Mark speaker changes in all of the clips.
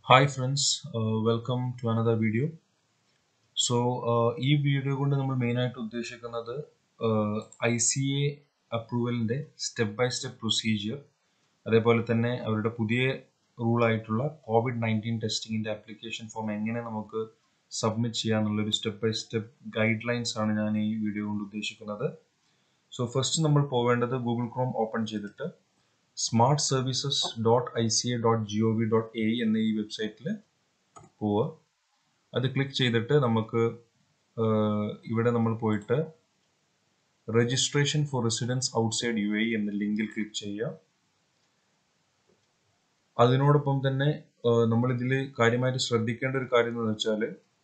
Speaker 1: Hi friends, uh, welcome to another video. So ഈ video കൊണ്ട് നമ്മൾ മെയിനായിട്ട് ഉദ്ദേശിക്കുന്നത് ഐ സി എ അപ്രൂവലിൻ്റെ സ്റ്റെപ്പ് ബൈ സ്റ്റെപ്പ് പ്രൊസീജിയർ അതേപോലെ തന്നെ അവരുടെ പുതിയ റൂളായിട്ടുള്ള കോവിഡ് നയൻറ്റീൻ ടെസ്റ്റിങ്ങിൻ്റെ ആപ്ലിക്കേഷൻ ഫോം എങ്ങനെ നമുക്ക് സബ്മിറ്റ് ചെയ്യാന്നുള്ളൊരു step by step guidelines ആണ് ഞാൻ ഈ വീഡിയോ കൊണ്ട് ഉദ്ദേശിക്കുന്നത് സോ ഫസ്റ്റ് നമ്മൾ പോവേണ്ടത് ഗൂഗിൾ ക്രോം ഓപ്പൺ ചെയ്തിട്ട് smart services dot I C A dot G O V dot A എന്ന ഈ വെബ്സൈറ്റിൽ പോവുക അത് ക്ലിക്ക് ചെയ്തിട്ട് നമുക്ക് ഇവിടെ നമ്മൾ പോയിട്ട് registration for residence outside U A എന്ന ലിങ്കിൽ ക്ലിക്ക് ചെയ്യുക അതിനോടൊപ്പം തന്നെ നമ്മൾ ഇതിൽ കാര്യമായിട്ട് ശ്രദ്ധിക്കേണ്ട ഒരു കാര്യം എന്ന് വെച്ചാൽ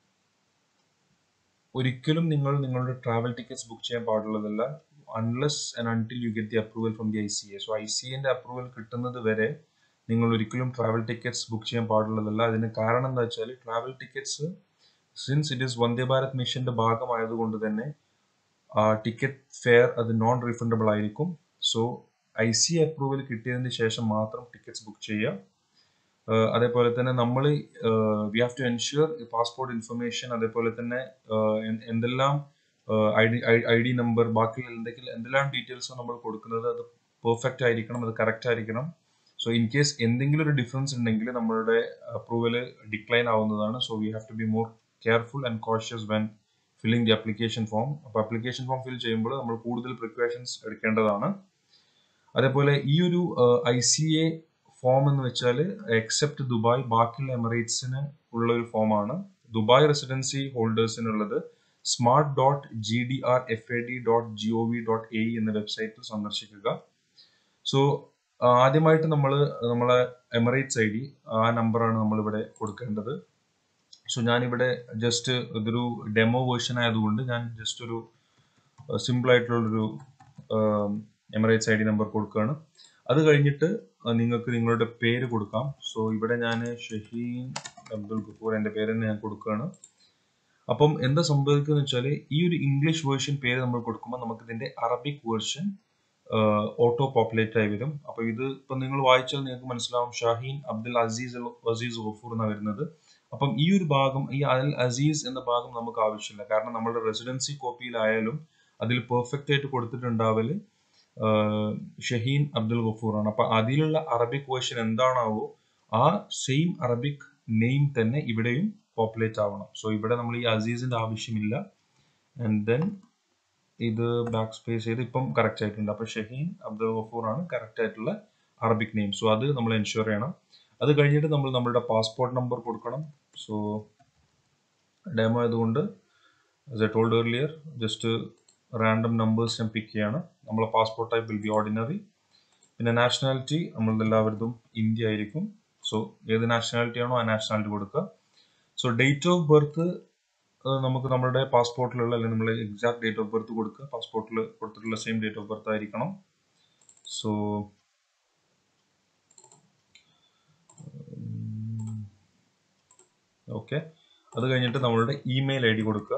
Speaker 1: ഒരിക്കലും നിങ്ങൾ നിങ്ങളുടെ ട്രാവൽ ടിക്കറ്റ്സ് ബുക്ക് ചെയ്യാൻ പാടുള്ളതല്ല unless and until you get the approval from the I C A so I C എൻ്റെ അപ്രൂവൽ കിട്ടുന്നത് വരെ നിങ്ങൾ ഒരിക്കലും ട്രാവൽ ടിക്കറ്റ്സ് ബുക്ക് ചെയ്യാൻ പാടുള്ളതല്ല അതിന് കാരണം എന്താ വെച്ചാൽ travel tickets since it is Vande Bharat മിഷന്റെ ഭാഗമായതുകൊണ്ട് തന്നെ ടിക്കറ്റ് ഫെയർ അത് നോൺ റീഫണ്ടബിൾ ആയിരിക്കും സോ ഐ സി അപ്രൂവൽ കിട്ടിയതിന് ശേഷം മാത്രം ടിക്കറ്റ്സ് ബുക്ക് ചെയ്യുക അതേപോലെ തന്നെ നമ്മൾ we have to ensure passport information അതേപോലെ തന്നെ എന്തെല്ലാം I D I D number ബാക്കി എന്തെങ്കിലും എന്തെല്ലാം ഡീറ്റെയിൽസ് നമ്മൾ കൊടുക്കുന്നത് അത് പെർഫെക്റ്റ് ആയിരിക്കണം അത് കറക്റ്റ് ആയിരിക്കണം സോ ഇൻ കേസ് എന്തെങ്കിലും ഒരു ഡിഫറൻസ് ഉണ്ടെങ്കിൽ നമ്മളുടെ അപ്രൂവൽ ഡിക്ലൈൻ ആവുന്നതാണ് so we have to be more careful and cautious when filling the application form അപ്പോൾ അപ്ലിക്കേഷൻ ഫോം ഫിൽ ചെയ്യുമ്പോൾ നമ്മൾ കൂടുതൽ പ്രിക്കോഷൻസ് എടുക്കേണ്ടതാണ് അതേപോലെ ഈ ഒരു ഐ സി എ ഫോം എന്ന് വെച്ചാൽ എക്സെപ്റ്റ് ദുബായ് ബാക്കിയുള്ള എമിറേറ്റ്സിന് ഉള്ള ഒരു ഫോമാണ് ദുബായ് റെസിഡൻസി ഹോൾഡേഴ്സിനുള്ളത് smart dot G D R F A D dot G O V dot A എന്ന വെബ്സൈറ്റിൽ സന്ദർശിക്കുക സോ ആദ്യമായിട്ട് നമ്മൾ നമ്മളെ എമിറേറ്റ്സ് ഐ ഡി ആ നമ്പറാണ് നമ്മളിവിടെ കൊടുക്കേണ്ടത് സോ ഞാനിവിടെ ജസ്റ്റ് ഇതൊരു ഡെമോ വേർഷൻ ആയതുകൊണ്ട് ഞാൻ ജസ്റ്റ് ഒരു സിമ്പിൾ ആയിട്ടുള്ളൊരു എമിറേറ്റ്സ് ഐ ഡി നമ്പർ കൊടുക്കുകയാണ് അത് കഴിഞ്ഞിട്ട് നിങ്ങൾക്ക് നിങ്ങളുടെ പേര് കൊടുക്കാം സോ ഇവിടെ ഞാൻ ഷഹീൻ അബ്ദുൽ ഗഫൂർ എൻ്റെ പേര് തന്നെ ഞാൻ കൊടുക്കുകയാണ് അപ്പം എന്താ സംഭവിക്കുന്നത് വെച്ചാൽ ഈ ഒരു ഇംഗ്ലീഷ് വേർഷൻ പേര് നമ്മൾ കൊടുക്കുമ്പോൾ നമുക്ക് ഇതിന്റെ അറബിക് വേർഷൻ ഓട്ടോ പോപ്പുലേറ്റ് ആയി വരും അപ്പൊ ഇത് ഇപ്പൊ നിങ്ങൾ വായിച്ചാൽ നിങ്ങൾക്ക് മനസ്സിലാവും ഷാഹീൻ അബ്ദുൽ അസീസ് അസീസ് ഗഫൂർ എന്നാണ് വരുന്നത് അപ്പം ഈ ഒരു ഭാഗം ഈ അൽ അസീസ് എന്ന ഭാഗം നമുക്ക് ആവശ്യമില്ല കാരണം നമ്മുടെ റെസിഡൻസി കോപ്പിയിലായാലും അതിൽ പെർഫെക്റ്റ് ആയിട്ട് കൊടുത്തിട്ടുണ്ടാവല് ഷഹീൻ അബ്ദുൽ ഗഫൂർ ആണ് അപ്പൊ അതിലുള്ള അറബിക് വേർഷൻ എന്താണാവോ ആ സെയിം അറബിക് നെയിം തന്നെ ഇവിടെയും പോപ്പുലേറ്റ് ആവണം സോ ഇവിടെ നമ്മൾ ഈ അസീസിന്റെ ആവശ്യമില്ല ആൻഡ് ദെൻ ഇത് ബാക്ക് സ്പേസ് ചെയ്ത് ഇപ്പം കറക്റ്റ് ആയിട്ടുണ്ട് അപ്പൊ ഷഹീൻ അബ്ദുൽ ഗഫൂർ ആണ് കറക്റ്റ് ആയിട്ടുള്ള അറബിക് നെയിം സോ അത് നമ്മൾ എൻഷുർ ചെയ്യണം അത് കഴിഞ്ഞിട്ട് നമ്മൾ നമ്മളുടെ പാസ്പോർട്ട് നമ്പർ കൊടുക്കണം സോ ഡെമോ ആയതുകൊണ്ട് as a told earlier just random numbers ഞാൻ പിക്ക് ചെയ്യാണ് നമ്മളെ passport type will be ordinary പിന്നെ നാഷണാലിറ്റി നമ്മളുടെ എല്ലാവരുടെയും ഇന്ത്യ ആയിരിക്കും സോ ഏത് നാഷണാലിറ്റി ആണോ ആ നാഷണാലിറ്റി കൊടുക്കുക സോ ഡേറ്റ് ഓഫ് ബർത്ത് നമുക്ക് നമ്മുടെ പാസ്പോർട്ടിലുള്ള അല്ലെങ്കിൽ നമ്മൾ എക്സാക്ട് ഡേറ്റ് ഓഫ് ബർത്ത് കൊടുക്കുക പാസ്പോർട്ടിൽ കൊടുത്തിട്ടുള്ള സെയിം ഡേറ്റ് ഓഫ് ബർത്ത് ആയിരിക്കണം സോ ഓക്കെ അത് കഴിഞ്ഞിട്ട് നമ്മളുടെ ഇമെയിൽ ഐ ഡി കൊടുക്കുക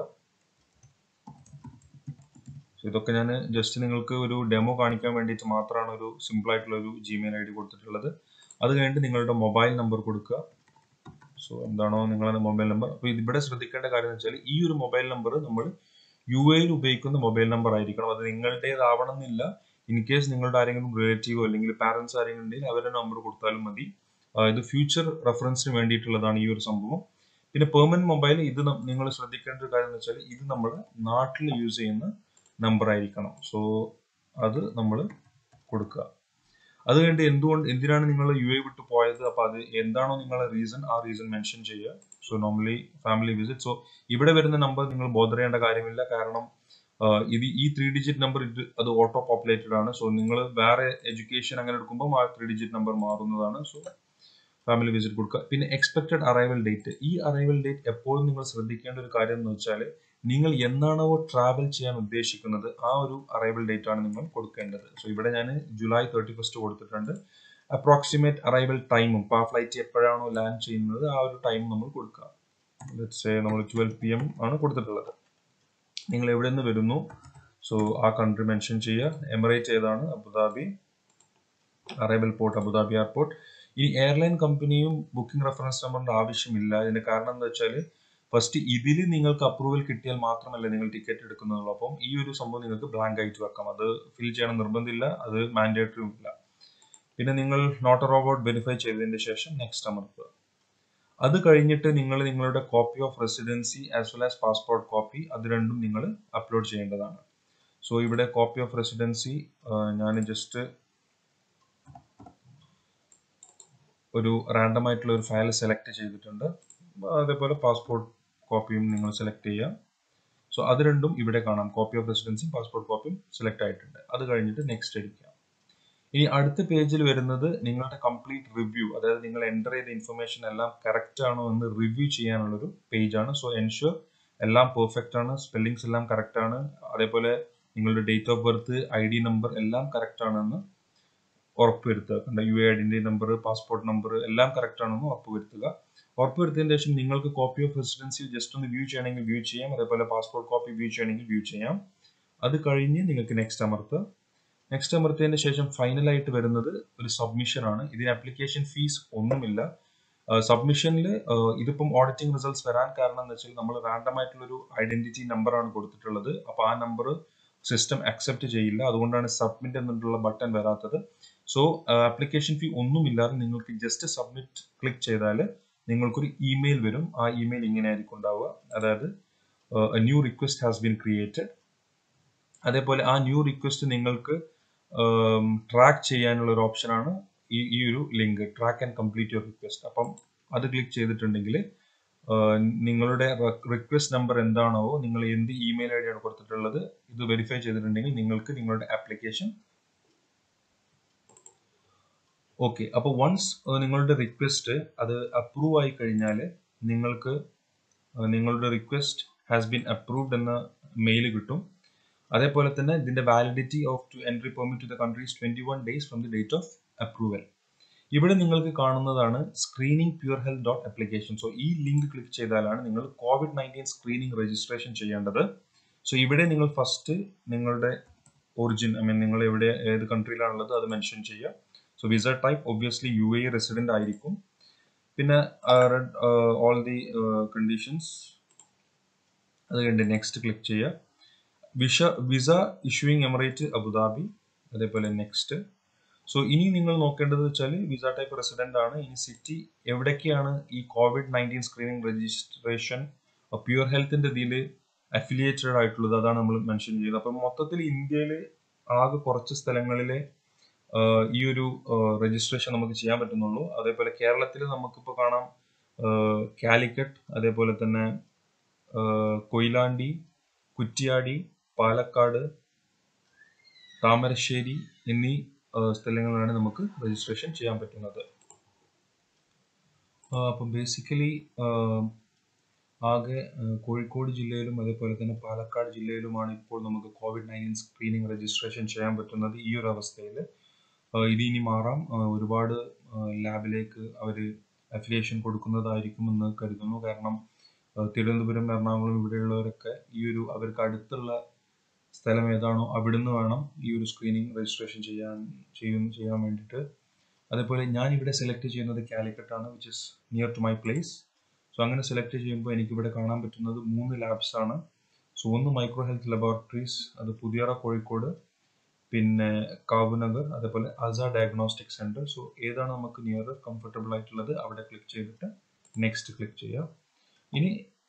Speaker 1: ഇതൊക്കെ ഞാൻ ജസ്റ്റ് നിങ്ങൾക്ക് ഒരു ഡെമോ കാണിക്കാൻ വേണ്ടിയിട്ട് മാത്രമാണ് ഒരു സിമ്പിൾ ആയിട്ടുള്ള ഒരു ജിമെയിൽ ഐ ഡി കൊടുത്തിട്ടുള്ളത് അത് കഴിഞ്ഞിട്ട് നിങ്ങളുടെ മൊബൈൽ നമ്പർ കൊടുക്കുക സോ എന്താണോ നിങ്ങളുടെ മൊബൈൽ നമ്പർ അപ്പോൾ ഇവിടെ ശ്രദ്ധിക്കേണ്ട കാര്യം എന്ന് വെച്ചാൽ ഈ ഒരു മൊബൈൽ നമ്പർ നമ്മൾ യു എയിൽ ഉപയോഗിക്കുന്ന മൊബൈൽ നമ്പർ ആയിരിക്കണം അത് നിങ്ങളുടേതാവണം എന്നില്ല ഇൻ കേസ് നിങ്ങളുടെ ആരെങ്കിലും റിലേറ്റീവോ അല്ലെങ്കിൽ പാരൻസ് ആരെങ്കിലും ഉണ്ടെങ്കിൽ അവരുടെ നമ്പർ കൊടുത്താലും മതി ഇത് ഫ്യൂച്ചർ റെഫറൻസിന് വേണ്ടിയിട്ടുള്ളതാണ് ഈ ഒരു സംഭവം പിന്നെ പെർമനന്റ് മൊബൈൽ ഇത് നിങ്ങൾ ശ്രദ്ധിക്കേണ്ട ഒരു കാര്യം എന്ന് വെച്ചാൽ ഇത് നമ്മുടെ നാട്ടിൽ യൂസ് ചെയ്യുന്ന നമ്പർ ആയിരിക്കണം സോ അത് നമ്മൾ കൊടുക്കുക അത് കഴിഞ്ഞിട്ട് എന്തുകൊണ്ട് എന്തിനാണ് നിങ്ങൾ യു എ വിട്ട് പോയത് അപ്പോൾ അത് എന്താണോ നിങ്ങളുടെ റീസൺ ആ റീസൺ മെൻഷൻ ചെയ്യുക so normally family visit so ഇവിടെ വരുന്ന നമ്പർ നിങ്ങൾ ബോധർ ചെയ്യേണ്ട കാര്യമില്ല കാരണം ഇത് ഈ ത്രീ ഡിജിറ്റ് നമ്പർ ഇത് അത് ഓട്ടോ പോപ്പുലേറ്റഡ് ആണ് സോ നിങ്ങൾ വേറെ എഡ്യൂക്കേഷൻ അങ്ങനെ എടുക്കുമ്പോൾ ആ ത്രീ ഡിജിറ്റ് നമ്പർ മാറുന്നതാണ് സോ ഫാമിലി വിസിറ്റ് കൊടുക്കുക പിന്നെ എക്സ്പെക്റ്റഡ് അറൈവൽ ഡേറ്റ് ഈ അറൈവൽ ഡേറ്റ് എപ്പോഴും നിങ്ങൾ ശ്രദ്ധിക്കേണ്ട ഒരു കാര്യം എന്ന് വെച്ചാൽ നിങ്ങൾ എന്നാണോ ട്രാവൽ ചെയ്യാൻ ഉദ്ദേശിക്കുന്നത് ആ ഒരു അറൈവൽ ഡേറ്റ് ആണ് നിങ്ങൾ കൊടുക്കേണ്ടത് സോ ഇവിടെ ഞാൻ ജൂലൈ തേർട്ടി ഫസ്റ്റ് കൊടുത്തിട്ടുണ്ട് അപ്രോക്സിമേറ്റ് അറൈവൽ ടൈമും ഇപ്പോൾ ആ ഫ്ലൈറ്റ് എപ്പോഴാണോ ലാൻഡ് ചെയ്യുന്നത് ആ ഒരു ടൈം നമ്മൾ കൊടുക്കുക ലെറ്റ്സ് നമ്മൾ ട്വൽവ് പി എം ആണ് കൊടുത്തിട്ടുള്ളത് നിങ്ങൾ എവിടെ നിന്ന് വരുന്നു സോ ആ കൺട്രി മെൻഷൻ ചെയ്യുക എമിറേറ്റ് ഏതാണ് Abu Dhabi arrival port Abu Dhabi airport ഈ എയർലൈൻ കമ്പനിയും ബുക്കിംഗ് റെഫറൻസ് നമ്പറിന്റെ ആവശ്യമില്ല ഇതിന്റെ കാരണം എന്താ വെച്ചാൽ ഫസ്റ്റ് ഇതിൽ നിങ്ങൾക്ക് അപ്രൂവൽ കിട്ടിയാൽ മാത്രമല്ല നിങ്ങൾ ടിക്കറ്റ് എടുക്കുന്നുള്ളൂ അപ്പം ഈ ഒരു സംഭവം നിങ്ങൾക്ക് ബ്ലാങ്ക് ആയിട്ട് വെക്കാം അത് ഫിൽ ചെയ്യണം നിർബന്ധമില്ല അത് മാൻഡേറ്ററിയും ഇല്ല പിന്നെ നിങ്ങൾ നോട്ട് റോബോട്ട് വെരിഫൈ ചെയ്തതിന് ശേഷം നെക്സ്റ്റ് അമർത്തുക അത് കഴിഞ്ഞിട്ട് നിങ്ങൾ നിങ്ങളുടെ copy of residency as well as passport copy അത് രണ്ടും നിങ്ങൾ അപ്ലോഡ് ചെയ്യേണ്ടതാണ് സോ ഇവിടെ കോപ്പി ഓഫ് റെസിഡൻസി ഞാൻ ജസ്റ്റ് ഒരു റാൻഡം ആയിട്ടുള്ള ഒരു ഫയൽ സെലക്ട് ചെയ്തിട്ടുണ്ട് അതേപോലെ പാസ്പോർട്ട് കോപ്പിയും നിങ്ങൾ സെലക്ട് ചെയ്യുക സോ അത് രണ്ടും ഇവിടെ കാണാം കോപ്പി ഓഫ് റെസിഡൻസിയും പാസ്പോർട്ട് കോപ്പിയും സെലക്ട് ആയിട്ടുണ്ട് അത് കഴിഞ്ഞിട്ട് നെക്സ്റ്റ് അടിക്കുക ഇനി അടുത്ത പേജിൽ വരുന്നത് നിങ്ങളുടെ കംപ്ലീറ്റ് റിവ്യൂ അതായത് നിങ്ങൾ എൻ്റർ ചെയ്ത ഇൻഫർമേഷൻ എല്ലാം കറക്റ്റ് ആണോ എന്ന് റിവ്യൂ ചെയ്യാനുള്ളൊരു പേജാണ് സോ എൻഷുർ എല്ലാം പെർഫെക്റ്റ് ആണ് സ്പെല്ലിങ്സ് എല്ലാം കറക്റ്റ് ആണ് അതേപോലെ നിങ്ങളുടെ date of birth I D number എല്ലാം കറക്റ്റ് ആണെന്ന് ഉറപ്പുവരുത്തുക കണ്ട U A identity number passport number എല്ലാം കറക്റ്റ് ആണെന്ന് ഉറപ്പുവരുത്തുക ഉറപ്പുവരുത്തിയതിന് ശേഷം നിങ്ങൾക്ക് കോപ്പി ഓഫ് റെസിഡൻസി ജസ്റ്റ് ഒന്ന് വ്യൂ ചെയ്യണമെങ്കിൽ വ്യൂ ചെയ്യാം അതേപോലെ പാസ്പോർട്ട് കോപ്പി വ്യൂ ചെയ്യണമെങ്കിൽ വ്യൂ ചെയ്യാം അത് കഴിഞ്ഞ് നിങ്ങൾക്ക് നെക്സ്റ്റ് അമർത്തുക നെക്സ്റ്റ് അമർത്തിയതിന് ശേഷം ഫൈനൽ ആയിട്ട് വരുന്നത് ഒരു സബ്മിഷൻ ആണ് ഇതിന് അപ്ലിക്കേഷൻ ഫീസ് ഒന്നുമില്ല സബ്മിഷനിൽ ഇതിപ്പം ഓഡിറ്റിംഗ് റിസൾട്ട്സ് വരാൻ കാരണം എന്ന് വെച്ചാൽ നമ്മൾ റാൻഡം ആയിട്ടുള്ള ഒരു ഐഡന്റിറ്റി നമ്പർ ആണ് കൊടുത്തിട്ടുള്ളത് അപ്പോൾ ആ നമ്പർ സിസ്റ്റം അക്സെപ്റ്റ് ചെയ്യില്ല അതുകൊണ്ടാണ് സബ്മിറ്റ് എന്നുള്ള ബട്ടൺ വരാത്തത് സോ ആപ്ലിക്കേഷൻ ഫീ ഒന്നുമില്ലാതെ നിങ്ങൾക്ക് ജസ്റ്റ് സബ്മിറ്റ് ക്ലിക്ക് ചെയ്താൽ നിങ്ങൾക്കൊരു ഇമെയിൽ വരും ആ ഇമെയിൽ ഇങ്ങനെ ആയിരിക്കും ഉണ്ടാവുക അതായത് new request has been created അതേപോലെ ആ ന്യൂ റിക്വസ്റ്റ് നിങ്ങൾക്ക് ട്രാക്ക് ചെയ്യാനുള്ള ഒരു ഓപ്ഷനാണ് ഈ ഈ ഒരു link track and complete your request അപ്പം അത് ക്ലിക്ക് ചെയ്തിട്ടുണ്ടെങ്കിൽ നിങ്ങളുടെ റിക്വസ്റ്റ് നമ്പർ എന്താണോ നിങ്ങൾ എന്ത് ഇമെയിൽ ഐ ഡിയാണ് കൊടുത്തിട്ടുള്ളത് ഇത് വെരിഫൈ ചെയ്തിട്ടുണ്ടെങ്കിൽ നിങ്ങൾക്ക് നിങ്ങളുടെ ആപ്ലിക്കേഷൻ ഓക്കെ അപ്പോൾ വൺസ് നിങ്ങളുടെ റിക്വസ്റ്റ് അത് അപ്രൂവ് ആയി കഴിഞ്ഞാൽ നിങ്ങൾക്ക് നിങ്ങളുടെ റിക്വസ്റ്റ് ഹാസ് ബീൻ അപ്രൂവ്ഡ് എന്ന മെയിൽ കിട്ടും അതേപോലെ തന്നെ ഇതിന്റെ validity of to entry permit to the countries twenty one days from the date of approval ഇവിടെ നിങ്ങൾക്ക് കാണുന്നതാണ് screening pure health dot application so ഈ ലിങ്ക് ക്ലിക്ക് ചെയ്താലാണ് നിങ്ങൾ കോവിഡ് നയൻറ്റീൻ സ്ക്രീനിങ് രജിസ്ട്രേഷൻ ചെയ്യേണ്ടത് സോ ഇവിടെ നിങ്ങൾ ഫസ്റ്റ് നിങ്ങളുടെ ഒറിജിൻ ഐ മീൻ നിങ്ങൾ എവിടെ ഏത് കൺട്രിയിലാണുള്ളത് അത് മെൻഷൻ ചെയ്യുക so visa type obviously U A resident ആയിരിക്കും പിന്നെ ഓൾ ദി കണ്ടീഷൻസ് അത് കഴിഞ്ഞ് നെക്സ്റ്റ് ക്ലിക്ക് ചെയ്യുക visa visa issuing emirate Abu Dhabi അതേപോലെ നെക്സ്റ്റ് സോ ഇനി നിങ്ങൾ നോക്കേണ്ടത് വെച്ചാൽ വിസ ടൈപ്പ് റെസിഡന്റ് ആണ് ഇനി സിറ്റി എവിടേക്കാണ് ഈ COVID nineteen screening registration pure ഹെൽത്തിന്റെ ഇതിൽ അഫിലിയേറ്റഡ് ആയിട്ടുള്ളത് അതാണ് നമ്മൾ മെൻഷൻ ചെയ്തത് അപ്പം മൊത്തത്തിൽ ഇന്ത്യയിൽ ആകെ കുറച്ച് സ്ഥലങ്ങളിലെ ഈ ഒരു രജിസ്ട്രേഷൻ നമുക്ക് ചെയ്യാൻ പറ്റുന്നുള്ളൂ അതേപോലെ കേരളത്തിൽ നമുക്കിപ്പോൾ കാണാം കാലിക്കറ്റ് അതേപോലെ തന്നെ കൊയിലാണ്ടി കുറ്റിയാടി പാലക്കാട് താമരശ്ശേരി എന്നീ സ്ഥലങ്ങളിലാണ് നമുക്ക് രജിസ്ട്രേഷൻ ചെയ്യാൻ പറ്റുന്നത് അപ്പം ബേസിക്കലി ആകെ കോഴിക്കോട് ജില്ലയിലും അതേപോലെ തന്നെ പാലക്കാട് ജില്ലയിലുമാണ് ഇപ്പോൾ നമുക്ക് കോവിഡ് നയൻറ്റീൻ സ്ക്രീനിങ് രജിസ്ട്രേഷൻ ചെയ്യാൻ പറ്റുന്നത് ഈ ഒരു അവസ്ഥയിൽ ഇത് ഇനി മാറാം ഒരുപാട് ലാബിലേക്ക് അവർ അഫിലിയേഷൻ കൊടുക്കുന്നതായിരിക്കുമെന്ന് കരുതുന്നു കാരണം തിരുവനന്തപുരം എറണാകുളം ഇവിടെയുള്ളവരൊക്കെ ഈ ഒരു അവർക്ക് അടുത്തുള്ള സ്ഥലം ഏതാണോ അവിടുന്ന് വേണം ഈ ഒരു സ്ക്രീനിങ് രജിസ്ട്രേഷൻ ചെയ്യാൻ ചെയ്യും ചെയ്യാൻ വേണ്ടിയിട്ട് അതേപോലെ ഞാൻ ഇവിടെ സെലക്ട് ചെയ്യുന്നത് കാലിക്കറ്റ് ആണ് which is near to my place so അങ്ങനെ സെലക്ട് ചെയ്യുമ്പോൾ എനിക്കിവിടെ കാണാൻ പറ്റുന്നത് മൂന്ന് ലാബ്സ് ആണ് സോ ഒന്ന് മൈക്രോ ഹെൽത്ത് ലബോറട്ടറീസ് അത് പുതിയറ കോഴിക്കോട് പിന്നെ കാവുനഗർ അതേപോലെ അസ ഡയഗ്നോസ്റ്റിക് സെന്റർ സോ ഏതാണ് നമുക്ക് നിയർ കംഫർട്ടബിൾ ആയിട്ടുള്ളത് അവിടെ ക്ലിക്ക് ചെയ്തിട്ട് നെക്സ്റ്റ് ക്ലിക്ക് ചെയ്യുക ഇനി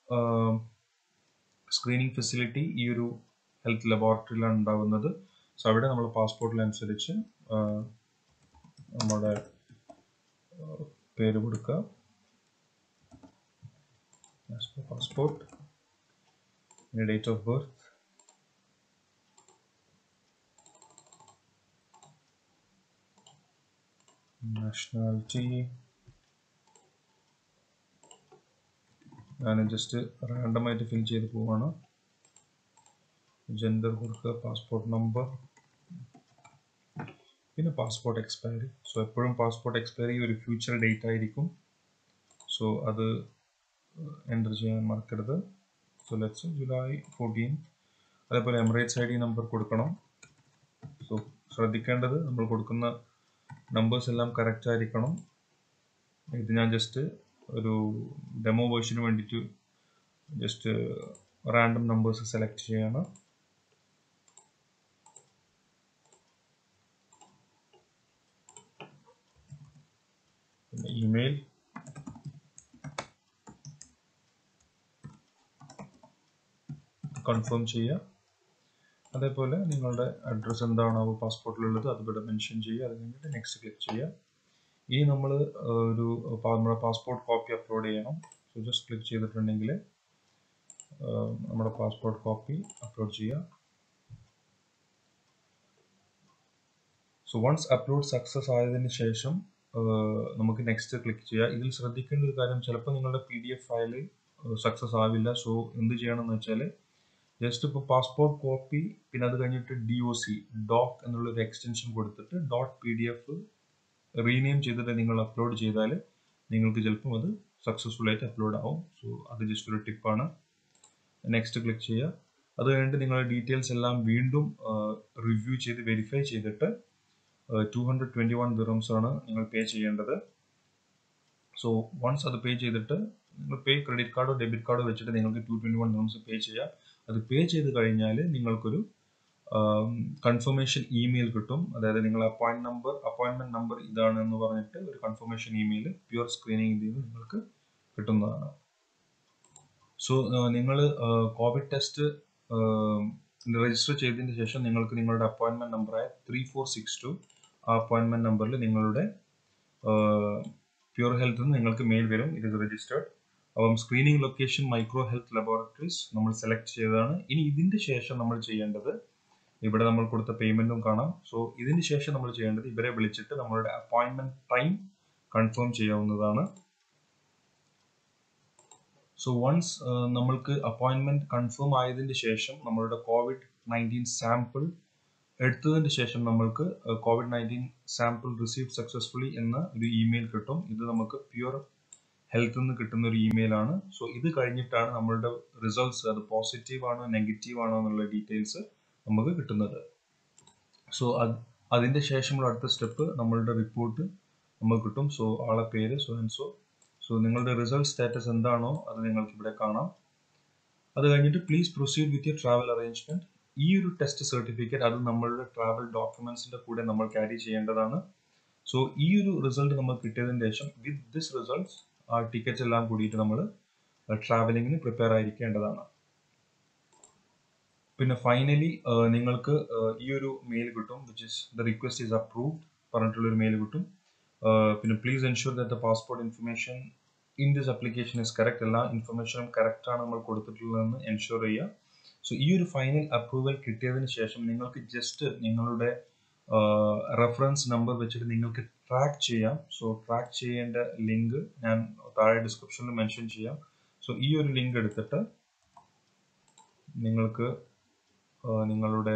Speaker 1: സ്ക്രീനിങ് ഫെസിലിറ്റി ഈ ഒരു ഹെൽത്ത് ലബോറട്ടറിയിലാണ് ഉണ്ടാകുന്നത് സോ അവിടെ നമ്മൾ പാസ്പോർട്ടിനനുസരിച്ച് നമ്മുടെ പേര് കൊടുക്കുക passport date of birth nationality ഞാൻ ജസ്റ്റ് റാൻഡമായിട്ട് ഫിൽ ചെയ്ത് പോവാണ് ജെൻഡർ കൊടുക്കുക പാസ്പോർട്ട് നമ്പർ പിന്നെ പാസ്പോർട്ട് എക്സ്പയറി സോ എപ്പോഴും പാസ്പോർട്ട് എക്സ്പയറി ഒരു ഫ്യൂച്ചർ ഡേറ്റ് ആയിരിക്കും സോ അത് എൻ്റർ ചെയ്യാൻ മറക്കരുത് സോ ലെറ്റ്സ് ജൂലൈ ഫോർട്ടീൻ അതേപോലെ എമിറേറ്റ്സ് ഐ ഡി നമ്പർ കൊടുക്കണം സോ ശ്രദ്ധിക്കേണ്ടത് നമ്മൾ കൊടുക്കുന്ന നമ്പേഴ്സ് എല്ലാം കറക്റ്റ് ആയിരിക്കണം ഇത് ഞാൻ ജസ്റ്റ് ഒരു ഡെമോ വേർഷന് വേണ്ടിയിട്ട് ജസ്റ്റ് റാൻഡം നമ്പേഴ്സ് സെലക്ട് ചെയ്യാണ് പിന്നെ ഇമെയിൽ കൺഫേം ചെയ്യുക അതേപോലെ നിങ്ങളുടെ അഡ്രസ്സ് എന്താണോ പാസ്പോർട്ടിലുള്ളത് അത് ഇവിടെ മെൻഷൻ ചെയ്യുക അത് കഴിഞ്ഞിട്ട് നെക്സ്റ്റ് ക്ലിക്ക് ചെയ്യുക ഇനി നമ്മൾ ഒരു പാ- നമ്മുടെ പാസ്പോർട്ട് കോപ്പി അപ്ലോഡ് ചെയ്യണം സോ ജസ്റ്റ് ക്ലിക്ക് ചെയ്തിട്ടുണ്ടെങ്കിൽ നമ്മുടെ പാസ്പോർട്ട് കോപ്പി അപ്ലോഡ് ചെയ്യുക സോ വൺസ് അപ്ലോഡ് സക്സസ് ആയതിനു ശേഷം ആഹ് നമുക്ക് നെക്സ്റ്റ് ക്ലിക്ക് ചെയ്യുക ഇതിൽ ശ്രദ്ധിക്കേണ്ട ഒരു കാര്യം ചിലപ്പോൾ നിങ്ങളുടെ P D F file success ആവില്ല സോ എന്ത് ചെയ്യണം എന്ന് വെച്ചാൽ ജസ്റ്റ് ഇപ്പോൾ പാസ്പോർട്ട് കോപ്പി പിന്നെ അത് കഴിഞ്ഞിട്ട് ഡി ഒ സി ഡോക്ക് എന്നുള്ളൊരു എക്സ്റ്റൻഷൻ കൊടുത്തിട്ട് dot P D F rename ചെയ്തിട്ട് നിങ്ങൾ അപ്ലോഡ് ചെയ്താൽ നിങ്ങൾക്ക് ചിലപ്പം അത് സക്സസ്ഫുൾ ആയിട്ട് അപ്ലോഡ് ആവും സോ അത് ജസ്റ്റ് ഒരു ടിപ്പാണ് നെക്സ്റ്റ് ക്ലിക്ക് ചെയ്യുക അത് കഴിഞ്ഞിട്ട് നിങ്ങളുടെ ഡീറ്റെയിൽസ് എല്ലാം വീണ്ടും റിവ്യൂ ചെയ്ത് വെരിഫൈ ചെയ്തിട്ട് two hundred twenty one dirhams ആണ് നിങ്ങൾ പേ ചെയ്യേണ്ടത് സോ വൺസ് അത് പേ ചെയ്തിട്ട് നിങ്ങൾ പേ ക്രെഡിറ്റ് കാർഡോ ഡെബിറ്റ് കാർഡോ വെച്ചിട്ട് നിങ്ങൾക്ക് two twenty one dirhams pay ചെയ്യാം അത് പേ ചെയ്ത് കഴിഞ്ഞാൽ നിങ്ങൾക്കൊരു കൺഫർമേഷൻ ഇമെയിൽ കിട്ടും അതായത് നിങ്ങൾ അപ്പോയിന്റ് നമ്പർ അപ്പോയിന്റ്മെന്റ് നമ്പർ ഇതാണ് എന്ന് പറഞ്ഞിട്ട് ഒരു കൺഫർമേഷൻ ഇമെയിൽ പ്യുവർ സ്ക്രീനിങ് ചെയ്ത് നിങ്ങൾക്ക് കിട്ടുന്നതാണ് സോ നിങ്ങൾ കോവിഡ് ടെസ്റ്റ് രജിസ്റ്റർ ചെയ്തതിന് ശേഷം നിങ്ങൾക്ക് നിങ്ങളുടെ അപ്പോയിന്റ്മെന്റ് നമ്പറായ ത്രീ ഫോർ സിക്സ് ടു ആ അപ്പോയിന്റ്മെന്റ് നമ്പറിൽ നിങ്ങളുടെ പ്യുവർ ഹെൽത്ത് നിങ്ങൾക്ക് മെയിൽ വരും ഇറ്റ് ഇസ് രജിസ്റ്റേർഡ് അപ്പം screening location micro health laboratories നമ്മൾ സെലക്ട് ചെയ്തതാണ് ഇനി ഇതിന്റെ ശേഷം നമ്മൾ ചെയ്യേണ്ടത് ഇവിടെ നമ്മൾ കൊടുത്ത പേയ്മെന്റും കാണാം സോ ഇതിന് ശേഷം നമ്മൾ ചെയ്യേണ്ടത് ഇവരെ വിളിച്ചിട്ട് നമ്മളുടെ അപ്പോയിന്റ്മെന്റ് ടൈം കൺഫേം ചെയ്യാവുന്നതാണ് സോ വൺസ് നമ്മൾക്ക് അപ്പോയിന്റ്മെന്റ് കൺഫേം ആയതിന് ശേഷം നമ്മളുടെ കോവിഡ് നയൻറ്റീൻ സാമ്പിൾ എടുത്തതിന് ശേഷം നമ്മൾക്ക് COVID nineteen sample receive successfully എന്ന ഒരു ഇമെയിൽ കിട്ടും ഇത് നമുക്ക് പ്യുവർ ഹെൽത്ത് നിന്ന് കിട്ടുന്ന ഒരു ഇമെയിൽ ആണ് സോ ഇത് കഴിഞ്ഞിട്ടാണ് നമ്മളുടെ റിസൾട്ട്സ് അത് പോസിറ്റീവ് ആണോ നെഗറ്റീവ് ആണോ എന്നുള്ള ഡീറ്റെയിൽസ് നമുക്ക് കിട്ടുന്നത് സോ അത് അതിന്റെ ശേഷമുള്ള അടുത്ത സ്റ്റെപ്പ് നമ്മളുടെ റിപ്പോർട്ട് നമുക്ക് കിട്ടും സോ ആളെ പേര് സോ ആൻഡ് സോ സോ നിങ്ങളുടെ റിസൾട്ട് സ്റ്റാറ്റസ് എന്താണോ അത് നിങ്ങൾക്ക് ഇവിടെ കാണാം അത് കഴിഞ്ഞിട്ട് please proceed with your travel arrangement ഈ ഒരു ടെസ്റ്റ് സർട്ടിഫിക്കറ്റ് അത് നമ്മളുടെ ട്രാവൽ ഡോക്യുമെന്റ്സിന്റെ കൂടെ നമ്മൾ ക്യാരി ചെയ്യേണ്ടതാണ് സോ ഈ ഒരു റിസൾട്ട് നമ്മൾ കിട്ടിയതിന് ശേഷം വിത്ത് ദിസ് റിസൾട്ട്സ് ആ ടിക്കറ്റ്സ് എല്ലാം കൂടിയിട്ട് നമ്മൾ ട്രാവലിങ്ങിന് പ്രിപ്പയർ ആയിരിക്കേണ്ടതാണ് പിന്നെ ഫൈനലി നിങ്ങൾക്ക് ഈ ഒരു മെയിൽ കിട്ടും which is the request is approved പറഞ്ഞിട്ടുള്ള ഒരു മെയിൽ കിട്ടും പിന്നെ please ensure that the passport information in this application is correct എല്ലാ ഇൻഫർമേഷനും കറക്റ്റ് ആണ് നമ്മൾ കൊടുത്തിട്ടുള്ളതെന്ന് എൻഷുർ ചെയ്യുക സോ ഈ ഒരു ഫൈനൽ അപ്രൂവൽ കിട്ടിയതിന് ശേഷം നിങ്ങൾക്ക് ജസ്റ്റ് നിങ്ങളുടെ റെഫറൻസ് നമ്പർ വെച്ചിട്ട് നിങ്ങൾക്ക് ട്രാക്ക് ചെയ്യാം സോ ട്രാക്ക് ചെയ്യേണ്ട ലിങ്ക് ഞാൻ താഴെ ഡിസ്ക്രിപ്ഷനിൽ മെൻഷൻ ചെയ്യാം സോ ഈ ഒരു ലിങ്ക് എടുത്തിട്ട് നിങ്ങൾക്ക് നിങ്ങളുടെ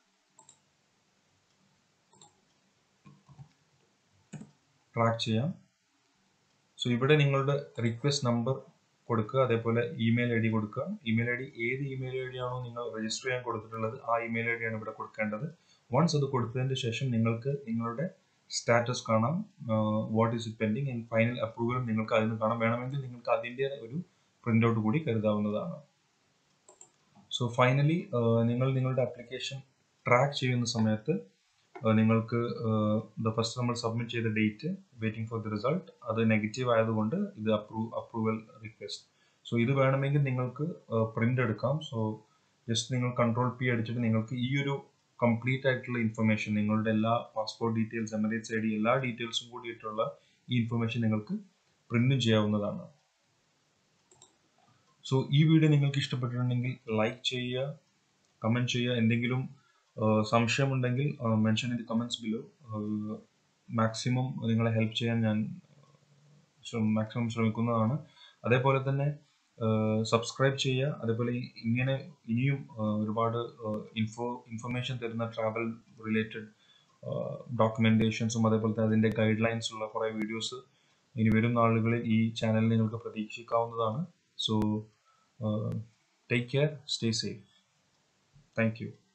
Speaker 1: ട്രാക്ക് ചെയ്യാം സോ ഇവിടെ നിങ്ങളുടെ റിക്വസ്റ്റ് നമ്പർ കൊടുക്കുക അതേപോലെ ഇമെയിൽ ഐ ഡി കൊടുക്കുക ഇമെയിൽ ഐ ഡി ഏത് ഇമെയിൽ ഐ ഡി ആണോ നിങ്ങൾ രജിസ്റ്റർ ചെയ്യാൻ കൊടുത്തിട്ടുള്ളത് ആ ഇമെയിൽ ഐ ഡി ആണ് ഇവിടെ കൊടുക്കേണ്ടത് വൺസ് അത് കൊടുത്തതിന് ശേഷം നിങ്ങൾക്ക് നിങ്ങളുടെ സ്റ്റാറ്റസ് കാണാം what is it pending and final അപ്രൂവലും നിങ്ങൾക്ക് അതിന് കാണാം വേണമെങ്കിൽ നിങ്ങൾക്ക് അതിൻ്റെ ഒരു പ്രിന്റ് ഔട്ട് കൂടി കരുതാവുന്നതാണ് സോ ഫൈനലി നിങ്ങൾ നിങ്ങളുടെ ആപ്ലിക്കേഷൻ ട്രാക്ക് ചെയ്യുന്ന സമയത്ത് നിങ്ങൾക്ക് ദ ഫസ്റ്റ് നമ്മൾ സബ്മിറ്റ് ചെയ്ത date waiting for the result അത് നെഗറ്റീവ് ആയതുകൊണ്ട് ഇത് അപ്രൂവ് അപ്രൂവൽ റിക്വസ്റ്റ് സോ ഇത് വേണമെങ്കിൽ നിങ്ങൾക്ക് പ്രിന്റ് എടുക്കാം സോ ജസ്റ്റ് നിങ്ങൾ കൺട്രോൾ പി അടിച്ചിട്ട് നിങ്ങൾക്ക് ഈ ഒരു കംപ്ലീറ്റ് ആയിട്ടുള്ള ഇൻഫർമേഷൻ നിങ്ങളുടെ എല്ലാ passport details Emirates I D എല്ലാ ഡീറ്റെയിൽസും കൂടിയിട്ടുള്ള ഈ ഇൻഫർമേഷൻ നിങ്ങൾക്ക് പ്രിന്റും ചെയ്യാവുന്നതാണ് സോ ഈ വീഡിയോ നിങ്ങൾക്ക് ഇഷ്ടപ്പെട്ടിട്ടുണ്ടെങ്കിൽ ലൈക്ക് ചെയ്യുക കമൻറ്റ് ചെയ്യുക എന്തെങ്കിലും സംശയമുണ്ടെങ്കിൽ mention in the comments below maximum നിങ്ങളെ ഹെൽപ്പ് ചെയ്യാൻ ഞാൻ മാക്സിമം ശ്രമിക്കുന്നതാണ് അതേപോലെ തന്നെ സബ്സ്ക്രൈബ് ചെയ്യുക അതേപോലെ ഇങ്ങനെ ഇനിയും ഒരുപാട് ഇൻഫോ ഇൻഫർമേഷൻ തരുന്ന ട്രാവൽ റിലേറ്റഡ് ഡോക്യുമെന്റേഷൻസും അതേപോലെ തന്നെ അതിൻ്റെ ഗൈഡ് ലൈൻസ് ഉള്ള കുറേ വീഡിയോസ് ഇനി വരും നാളുകളിൽ ഈ ചാനലിൽ നിങ്ങൾക്ക് പ്രതീക്ഷിക്കാവുന്നതാണ് so take care stay safe thank U